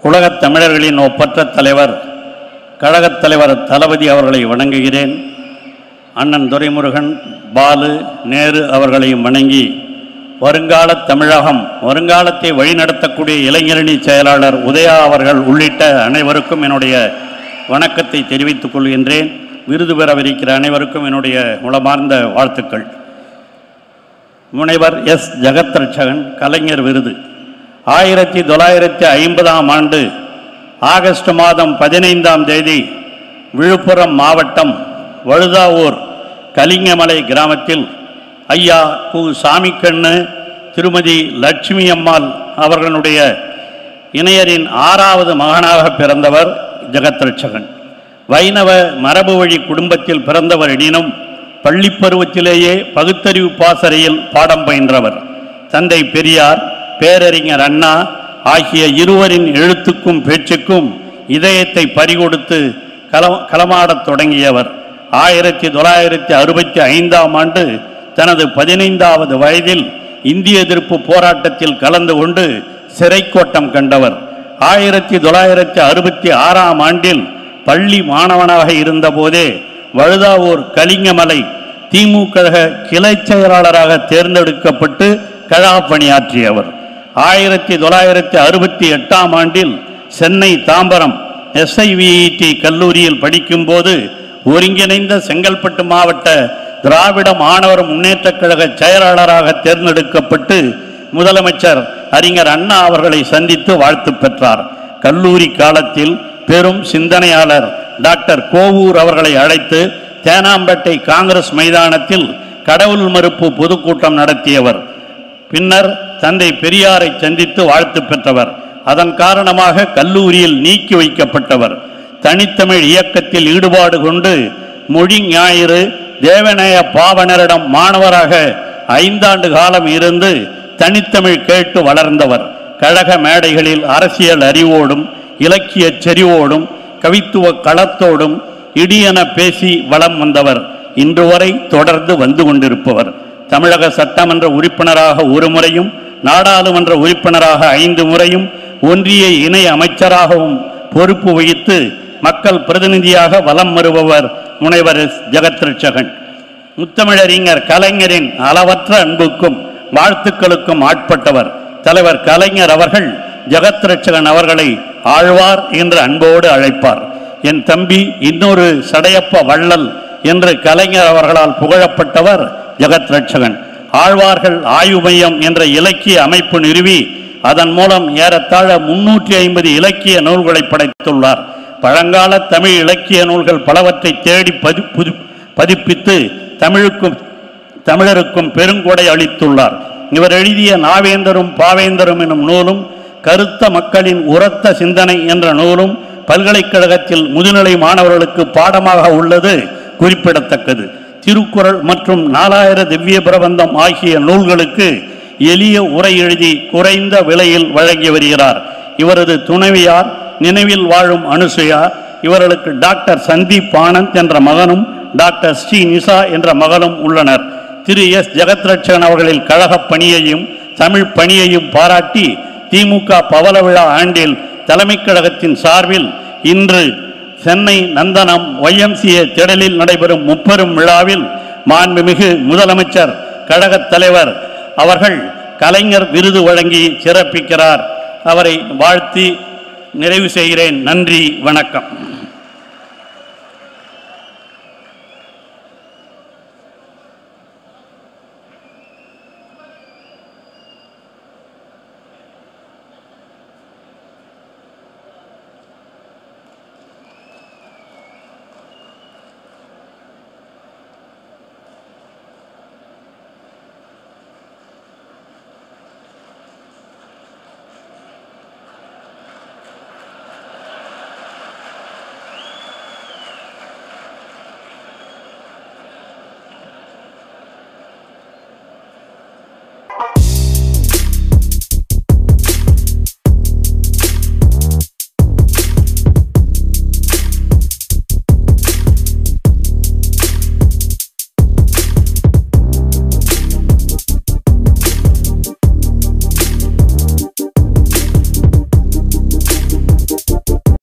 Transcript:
உலகத் தமிழர்களின் ஒப்பற்ற தலைவர் கழகத் தலைவர் தளபதி அவர்களை வணங்குகிறேன் அண்ணன் துரைமுருகன் பாலு நேரு அவர்களையும் வணங்கி வருங்கால தமிழகம் வருங்காலத்தை வழிநடத்தக்கூடிய இளைஞரணி செயலாளர் உதயா அவர்கள் உள்ளிட்ட அனைவருக்கும் என்னுடைய வணக்கத்தை தெரிவித்துக் கொள்கின்றேன் விருது பெறவிருக்கிற அனைவருக்கும் என்னுடைய உளமார்ந்த வாழ்த்துக்கள் முனைவர் எஸ் ஜெகத்ரட்சகன் கலைஞர் விருது ஆயிரத்தி தொள்ளாயிரத்தி ஐம்பதாம் ஆண்டு ஆகஸ்ட் மாதம் பதினைந்தாம் தேதி விழுப்புரம் மாவட்டம் வழுதாவூர் கலிங்கமலை கிராமத்தில் ஐயா கு சாமிக்கண்ணு திருமதி லட்சுமி அம்மாள் அவர்களுடைய இணையரின் ஆறாவது மகனாக பிறந்தவர் ஜெகத்ரட்சகன் வைணவ மரபு வழி குடும்பத்தில் பிறந்தவர் எனினும் பள்ளிப் பருவத்திலேயே பகுத்தறிவு பாசறையில் பாடம் பயின்றவர் தந்தை பெரியார் பேரறிஞர் அண்ணா ஆகிய இருவரின் எழுத்துக்கும் பேச்சுக்கும் இதயத்தை பறிகொடுத்து களம் களமாடத் தொடங்கியவர் ஆயிரத்தி தொள்ளாயிரத்தி அறுபத்தி ஐந்தாம் ஆண்டு தனது பதினைந்தாவது வயதில் இந்திய எதிர்ப்பு போராட்டத்தில் கலந்து கொண்டு சிறைக்கோட்டம் கண்டவர் ஆயிரத்தி தொள்ளாயிரத்தி அறுபத்தி ஆறாம் ஆண்டில் பள்ளி மாணவனாக இருந்தபோதே வழுதாவூர் கலிங்கமலை திமுக கிளை செயலாளராக தேர்ந்தெடுக்கப்பட்டு கழக பணியாற்றியவர் ஆயிரத்தி தொள்ளாயிரத்தி அறுபத்தி எட்டாம் ஆண்டில் சென்னை தாம்பரம் எஸ்ஐவிஇடி கல்லூரியில் படிக்கும்போது ஒருங்கிணைந்த செங்கல்பட்டு மாவட்ட திராவிட மாணவர் முன்னேற்றக் கழக செயலாளராக தேர்ந்தெடுக்கப்பட்டு முதலமைச்சர் அறிஞர் அண்ணா அவர்களை சந்தித்து வாழ்த்து பெற்றார் கல்லூரி காலத்தில் பெரும் சிந்தனையாளர் டாக்டர் கோவூர் அவர்களை அழைத்து தேனாம்பேட்டை காங்கிரஸ் மைதானத்தில் கடவுள் மறுப்பு பொதுக்கூட்டம் நடத்தியவர் பின்னர் தந்தை பெரியாரை சந்தித்து வாழ்த்து பெற்றவர் அதன் காரணமாக கல்லூரியில் நீக்கி வைக்கப்பட்டவர் தனித்தமிழ் இயக்கத்தில் ஈடுபாடு கொண்டு மொழி ஞாயிறு தேவநேய பாவனரிடம் மாணவராக ஐந்தாண்டு காலம் இருந்து தனித்தமிழ் கேட்டு வளர்ந்தவர் கழக மேடைகளில் அரசியல் அறிவோடும் இலக்கிய செறிவோடும் கவித்துவ களத்தோடும் இடியென பேசி வலம் வந்தவர் இன்று வரை தொடர்ந்து வந்து கொண்டிருப்பவர் தமிழக சட்டமன்ற உறுப்பினராக ஒரு முறையும் நாடாளுமன்ற உறுப்பினராக ஐந்து முறையும் ஒன்றிய இணை அமைச்சராகவும் பொறுப்பு வகித்து மக்கள் பிரதிநிதியாக வலம் வருபவர் முனைவர் எஸ். ஜெகத்ரட்சகன் முத்தமிழறிஞர் கலைஞரின் அளவற்ற அன்புக்கும் வாழ்த்துக்களுக்கும் ஆட்பட்டவர் தலைவர் கலைஞர் அவர்கள் ஜெகத்ரட்சகன் அவர்களை ஆழ்வார் என்று அன்போடு அழைப்பார் என் தம்பி இன்னொரு சடையப்ப வள்ளல் என்று கலைஞர் அவர்களால் புகழப்பட்டவர் ஜெகத்ரட்சகன் ஆழ்வார்கள் ஆய்வு மையம் என்ற இலக்கிய அமைப்பு நிறுவி அதன் மூலம் ஏறத்தாழ முன்னூற்றி ஐம்பது இலக்கிய நூல்களை படைத்துள்ளார் பழங்கால தமிழ் இலக்கிய நூல்கள் பலவற்றை தேடி பதி புது பதிப்பித்து தமிழுக்கும் தமிழருக்கும் பெருங்கொடை அளித்துள்ளார் இவர் எழுதிய நாவேந்தரும் பாவேந்தரும் எனும் நூலும் கருத்த மக்களின் உரத்த சிந்தனை என்ற நூலும் பல்கலைக்கழகத்தில் முதுநிலை மாணவர்களுக்கு பாடமாக உள்ளது குறிப்பிடத்தக்கது திருக்குறள் மற்றும் நாலாயிர திவ்ய பிரபந்தம் ஆகிய நூல்களுக்கு எளிய உரை எழுதி குறைந்த விலையில் வழங்கி வருகிறார் இவரது துணைவியார் நினைவில் வாழும் அனுசுயா இவர்களுக்கு டாக்டர் சந்தீப் ஆனந்த் என்ற மகனும் டாக்டர் ஸ்ரீ நிசா என்ற மகளும் உள்ளனர் திரு எஸ் ஜெகத்ரட்சகன் அவர்களின் கழகப் பணியையும் தமிழ் பணியையும் பாராட்டி திமுக பவள விழா ஆண்டில் தலைமைக் கழகத்தின் சார்பில் இன்று சென்னை நந்தனம் ஒய்எம்சிஏ திடலில் நடைபெறும் முப்பெரும் விழாவில் மாண்புமிகு முதலமைச்சர் கழகத் தலைவர் அவர்கள் கலைஞர் விருது வழங்கி சிறப்பிக்கிறார் அவரை வாழ்த்தி நிறைவு செய்கிறேன் நன்றி வணக்கம்